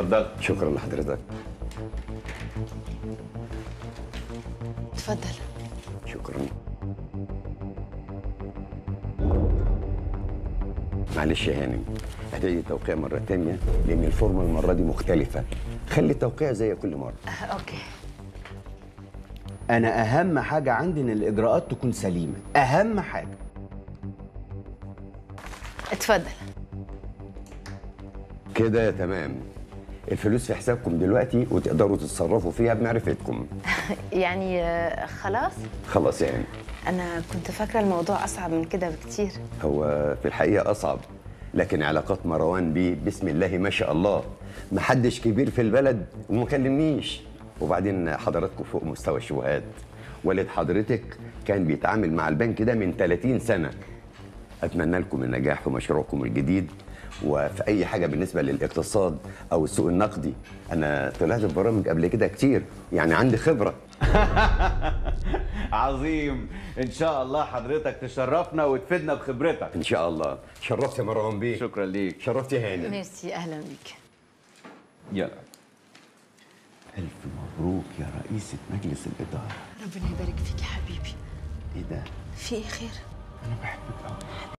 اتفضل شكرا لحضرتك اتفضل شكرا معلش يا هانم هتعيدي التوقيع مرة تانية لأن الفورمة المرة دي مختلفة خلي التوقيع زي كل مرة آه، اوكي انا اهم حاجه عندي ان الاجراءات تكون سليمه اهم حاجه اتفضل كده تمام الفلوس في حسابكم دلوقتي وتقدروا تتصرفوا فيها بمعرفتكم يعني آه، خلاص خلاص يعني انا كنت فاكره الموضوع اصعب من كده بكتير هو في الحقيقة أصعب لكن علاقات مروان بيه بسم الله ما شاء الله محدش كبير في البلد وما كلمنيش وبعدين حضراتكم فوق مستوى الشبهات والد حضرتك كان بيتعامل مع البنك ده من 30 سنة أتمنى لكم النجاح في مشروعكم الجديد وفي أي حاجة بالنسبة للاقتصاد أو السوق النقدي أنا طلعت في برامج قبل كده كتير يعني عندي خبرة عظيم ان شاء الله حضرتك تشرفنا وتفيدنا بخبرتك إن شاء الله شرفت يا مروان بيه شكرا ليك شرفت يا هانم ميرسي اهلا بيك يلا الف مبروك يا رئيسه مجلس الاداره ربنا يبارك فيك يا حبيبي ايه ده في ايه خير انا بحبك قوي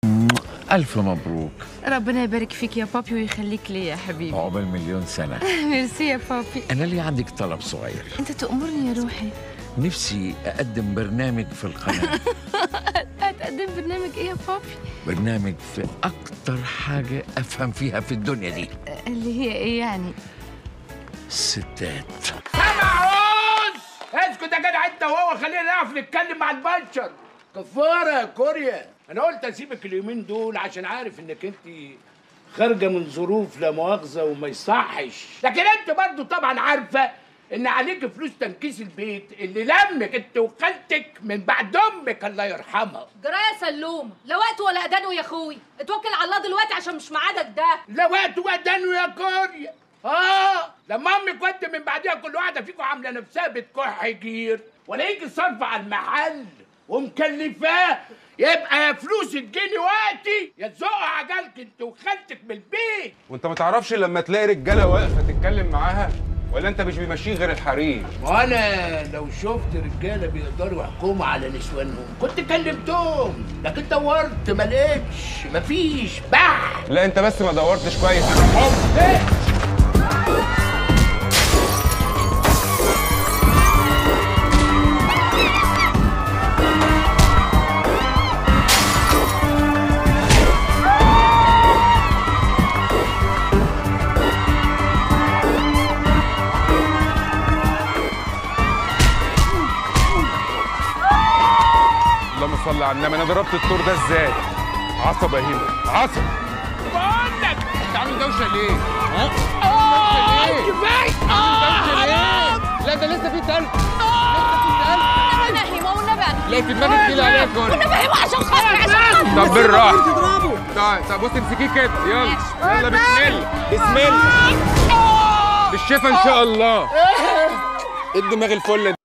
ألف مبروك ربنا يبارك فيك يا بابي ويخليك لي يا حبيبي عقبال مليون سنة ميرسي يا بابي أنا لي عندك طلب صغير انت تأمرني يا روحي نفسي أقدم برنامج في القناة هتقدم برنامج ايه يا بابي برنامج في أكتر حاجة أفهم فيها في الدنيا دي اللي هي ايه يعني الستات معوز اسكت يا جدع انت وهو خلينا نعرف نتكلم مع البشر كفاره يا كوريا انا قلت اسيبك اليومين دول عشان عارف انك انت خارجه من ظروف لا مؤاخذه وما يصحش لكن انت برضو طبعا عارفه ان عليك فلوس تنكيس البيت اللي لمك انت وخالتك من بعد امك الله يرحمها جرايه سلوم لا وقت ولا اذان يا اخوي اتوكل على الله دلوقتي عشان مش ميعادك ده لا وقت ودانه يا كوريا اه لما امك ودت من بعدها كل واحده فيكم عامله نفسها بتكح جير ولا يجي صرف على المحل ومكلفاه يبقى يا فلوس تجيني وقتي يا تزقوا عجلك انت وخالتك من البيت وانت ما تعرفش لما تلاقي رجاله واقفه تتكلم معاها ولا انت مش بيمشيه غير الحريم وانا لو شفت رجاله بيقدروا يحكموا على نسوانهم كنت كلمتهم لكن دورت ما لقيتش مفيش بح لا انت بس ما دورتش كويس اللهم صل على النبي انا ضربت الطور ده ازاي عصب يا هيما عصب بقول لك انت عامل دوشه ليه ها اه كفايه اه لا ده لسه في تلج انا هيما والنبي انا لا في دماغك تقيله عليك كوري والنبي هيما عشان خاطري عشان طب بالراحه طيب طب بص امسكيه كده يلا يلا بسم الله بسم الله بالشفا ان شاء الله ايه الدماغ الفله دي